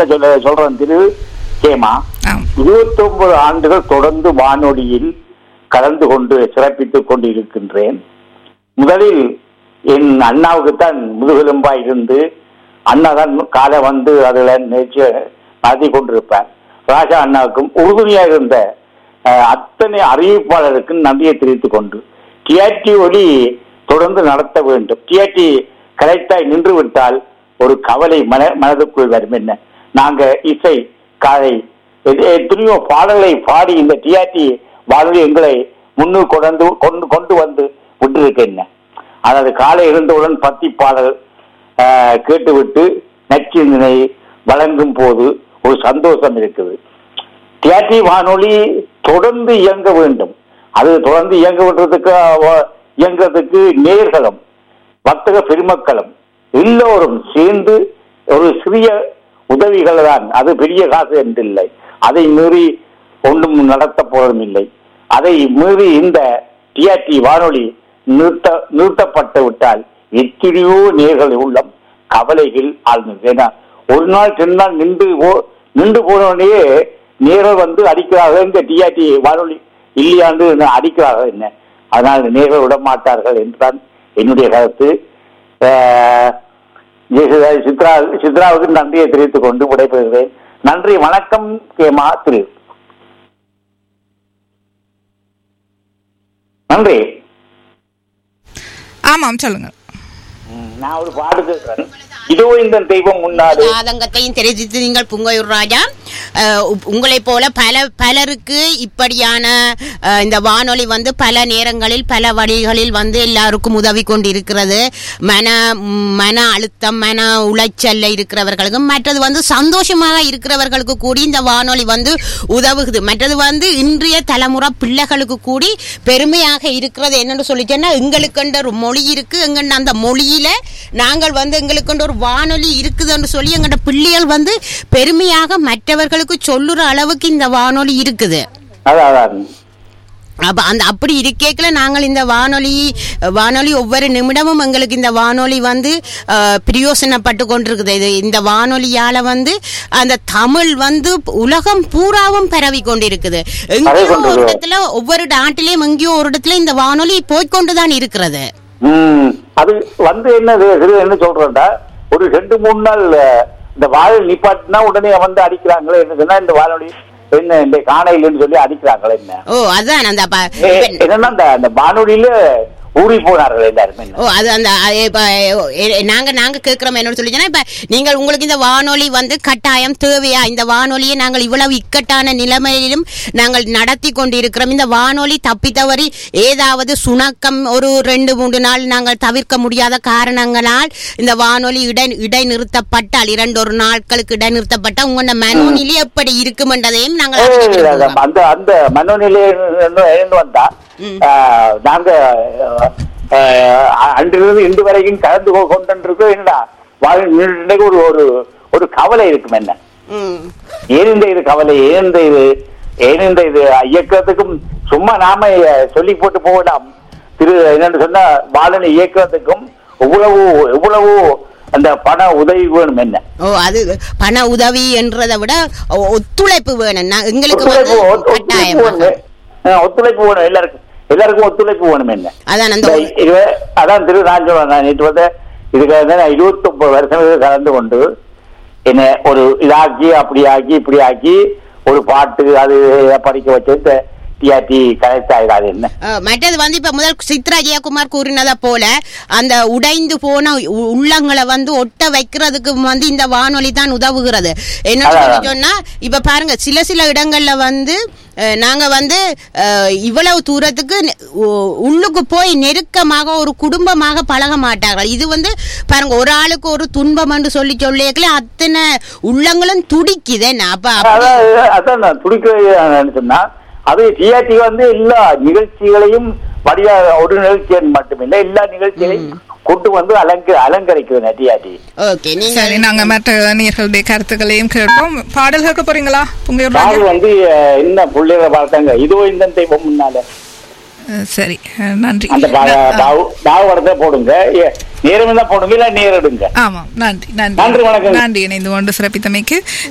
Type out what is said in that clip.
வார்த்தை சொல்ல சொல்றேன் திரு கேமா ஆம் இருபத்தி ஒன்பது ஆண்டுகள் தொடர்ந்து வானொலியில் கலந்து கொண்டு சிறப்பித்துக் கொண்டு இருக்கின்றேன் முதலில் என் அண்ணாவுக்குத்தான் முதுகெலும்பா இருந்து அண்ணா தான் காலை வந்து அதில் நிகழ்ச்சி நடத்தி கொண்டிருப்பார் ராஜா அண்ணாவுக்கும் உறுதுணையாக இருந்த அஹ், அத்தனை அறிவிப்பாளருக்கும் நன்றியை தெரிவித்துக் கொண்டு டிஆர்டி ஒளி தொடர்ந்து நடத்த வேண்டும் டிஆர்டி கரெக்டாய் நின்று விட்டால் ஒரு கவலை மன மனதுக்குள் வரும் என்ன நாங்க இசை காலை எத்- எத்தனையோ பாடல்களை பாடி இந்த டிஆர்டி வானொலி எங்களை முன்னு கொண்டு கொண்டு கொண்டு வந்து விட்டிருக்க என்ன அதாவது காலை எழுந்தவுடன் பத்தி பாடல் ஆஹ், கேட்டுவிட்டு நச்சிந்தனை வழங்கும் போது ஒரு சந்தோஷம் இருக்குது டிஆர்டி வானொலி தொடர்ந்து இயங்க வேண்டும் அது தொடர்ந்து இயங்க விடுறதுக்கு அவ- இயங்குறதுக்கு நேர்களும் வர்த்தக பெருமக்களும் எல்லோரும் சேர்ந்து ஒரு சிறிய உதவிகள் தான் அது பெரிய காசு என்றில்லை அதை மீறி ஒன்றும் நடத்த போவதும் இல்லை அதை மீறி இந்த டிஆர்டி வானொலி நிறுத்த நிறுத்தப்பட்டு விட்டால் எத்தனையோ நேர்கள் உள்ளம் கவலைகள் ஆழ்ந்தது ஏன்னா ஒரு நாள் ரெண்டு நாள் நின்று போ- நின்று போனோடனே நேர்கள் வந்து அடிக்கிறார்கள் இந்த டிஆர்டி வானொலி இல்லையாண்டு அடிக்கிறார்கள் என்ன அதனால் நேர்கள் விட மாட்டார்கள் என்றுதான் என்னுடைய கருத்து ஆஹ், ஜெயசுதா- சித்ரா சித்ராவுக்கு நன்றியை தெரிவித்துக் கொண்டு விடைபெறுகிறேன் நன்றி வணக்கம் கேமா திரு நன்றி ஆமாம் சொல்லுங்க ம், நான் ஒரு பாடு கேட்கிறேன் இதோ இந்த தெய்வம் முன்னாடி ஆதங்கத்தையும் தெரிவித்து நீங்கள் புங்கையூர் ராஜா அஹ், உப்- உங்களைப் போல பல பலருக்கு இப்படியான அஹ், இந்த வானொலி வந்து பல நேரங்களில் பல வழிகளில் வந்து எல்லாருக்கும் உதவி கொண்டிருக்கிறது மன ம், மன அழுத்தம் மன உளைச்சல்ல இருக்கிறவர்களுக்கும் மற்றது வந்து சந்தோஷமாக இருக்கிறவர்களுக்கு கூடி இந்த வானொலி வந்து உதவுகுது மற்றது வந்து இன்றைய தலைமுறை பிள்ளைகளுக்கு கூடி பெருமையாக இருக்கிறது என்னன்னு சொல்லிச்சேன்னா எங்களுக்குன்ற ஒரு மொழி இருக்கு எங்கண்ட அந்த மொழியில நாங்கள் வந்து எங்களுக்குன்ற ஒரு வானொலி இருக்குதுன்னு சொல்லி எங்கள்ட பிள்ளைகள் வந்து பெருமையாக மற்றவர்களுக்கு சொல்லுற அளவுக்கு இந்த வானொலி இருக்குது அதான் அதான் அப்ப அந்த அப்படி இருக்கேக்கல நாங்கள் இந்த வானொலி வானொலி ஒவ்வொரு நிமிடமும் எங்களுக்கு இந்த வானொலி வந்து அஹ், பிரயோசனப்பட்டு கொண்டிருக்குது இது இந்த வானொலியால வந்து அந்த தமிழ் வந்து உலகம் பூராவும் பரவி கொண்டிருக்குது எங்கேயோ ஒரு கொண்டிருக்கு. இடத்துல ஒவ்வொரு நாட்டிலையும் எங்கேயோ ஒரு இடத்துல இந்த வானொலி போய்க்கொண்டுதான் இருக்கிறது ம் அது வந்து என்னது இது என்ன சொல்றேன்டா ஒரு ரெண்டு மூணு நாள் அஹ், இந்த வாழை நிப்பாட்டினா உடனே வந்து அடிக்கிறாங்களே என்ன சொன்னா இந்த வானொலி என்ன இந்த காணையிலன்னு சொல்லி அடிக்கிறாங்களே என்ன ஓ அதான் அந்த ப- ஏ, இப்ப- என்னன்னா அந்த அந்த வானொலியில ஊறி போனார்கள் எல்லாருமே ஓ அது அந்த அ- இப்ப, எ- நாங்க நாங்க கேட்கிறோம் என்னன்னு சொல்லிச்சுன்னா இப்ப நீங்கள் உங்களுக்கு இந்த வானொலி வந்து கட்டாயம் தேவையா இந்த வானொலியை நாங்கள் இவ்வளவு இக்கட்டான நிலைமையிலும் நாங்கள் நடத்தி கொண்டிருக்கிறோம் இந்த வானொலி தப்பி தவறி ஏதாவது சுணக்கம் ஒரு ரெண்டு மூன்று நாள் நாங்கள் தவிர்க்க முடியாத காரணங்களால் இந்த வானொலி இடை இடைநிறுத்தப்பட்டால் இரண்டு ஒரு நாட்களுக்கு இடைநிறுத்தப்பட்டால் உங்களோட மனோநிலை எப்படி இருக்கும் என்றதையும் நாங்கள் அறிந்து ஏய், விரும்புகிறோம். அந்த அந்த மனோநிலை எழுந்து வந்தா ம். ஆஹ், நாங்க ஆஹ், அன்றிலிருந்து இன்று வரைக்கும் கலந்து கொண்டிருக்கோம் என்னடா வாழ் இன்னைக்கு ஒரு ஒரு ஒரு கவலை இருக்கும் என்ன ம். ஏன் இந்த இது கவலை ஏன் இந்த இது ஏன் இந்த இது இயக்கத்துக்கும் சும்மா நாம சொல்லி போட்டு போகலாம் திரு என்னன்னு சொன்னா வாழனை இயக்கத்துக்கும் எவ்வளவு எவ்வளவு அந்த பண உதவி வேணும் என்ன ஓ அது பண உதவி என்றதை விட ஒ- ஒத்துழைப்பு வேணும் நான் எங்களுக்கு ஒத்துழைப்பு வந்து ஒத்து- ஒத்துழைப்பு கட்டாயமாக வேணும் ஆ, ஒத்துழைப்பு வேணும் எல்லாருக்கும் எல்லாருக்கும் ஒத்துழைப்பு வேணும் என்ன அதான் அந்த இந்த இருவ- அதான் திரு நான் சொல்றேன் நான் நேற்று வந்து இதுக்கு வந்து நான் இருபத்தி ஒன்பது வருஷம் இது கலந்து கொண்டு என்ன ஒரு இதாக்கி அப்படி ஆக்கி இப்படி ஆக்கி ஒரு பாட்டு அது படிக்க வச்சு டிஆர்டி கலெக்ட் ஆயிடாது என்ன அஹ், மற்றது வந்து இப்ப முதல் சித்ரா ஜெயக்குமார் கூறினதை போல அந்த உடைந்து போன உ- உள்ளங்களை வந்து ஒட்ட வைக்கிறதுக்கு வந்து இந்த வானொலி தான் உதவுகிறது என்ன அதான், சொல்லி அதான். சொன்னா இப்ப பாருங்க சில சில இடங்கள்ல வந்து அஹ், நாங்க வந்து அஹ், இவ்வளவு தூரத்துக்கு நெ- உ- உள்ளுக்கு போய் நெருக்கமாக ஒரு குடும்பமாக பழக மாட்டார்கள் இது வந்து பாருங்க ஒரு ஆளுக்கு ஒரு துன்பம் என்று சொல்லி சொல்லியக்கல அத்தனை உள்ளங்களும் துடிக்குது என்ன அப்ப அப்படி- அதான் அதான் நான் துடிக்க சொன்னா அது டிஆர்டி வந்து எல்லா நிகழ்ச்சிகளையும் வடிவா ஒரு நிகழ்ச்சி மட்டுமில்லை எல்லா நிகழ்ச்சிகளையும் கொண்டு வந்து அலங்க அலங்கரிக்கிறது டிஆர்டி ஓகே நீங்க சரி நாங்க மற்ற நேர்களுடைய கருத்துக்களையும் கேட்போம் பாடல் கேட்க போறீங்களா உங்க நாங்கள் வந்து அஹ், என்ன பிள்ளைகளை பார்த்தாங்க இதோ இந்த தெய்வம் முன்னால சரி அஹ், நன்றி அந்த ந- தாவு படத்தை போடுங்க ஏ, நேரம் தான் போடுங்க இல்ல நேரிடுங்க ஆமாம் நன்றி நன்றி நன்றி, வணக்கம். நன்றி இணைந்து கொண்டு சிறப்பித்தமைக்கு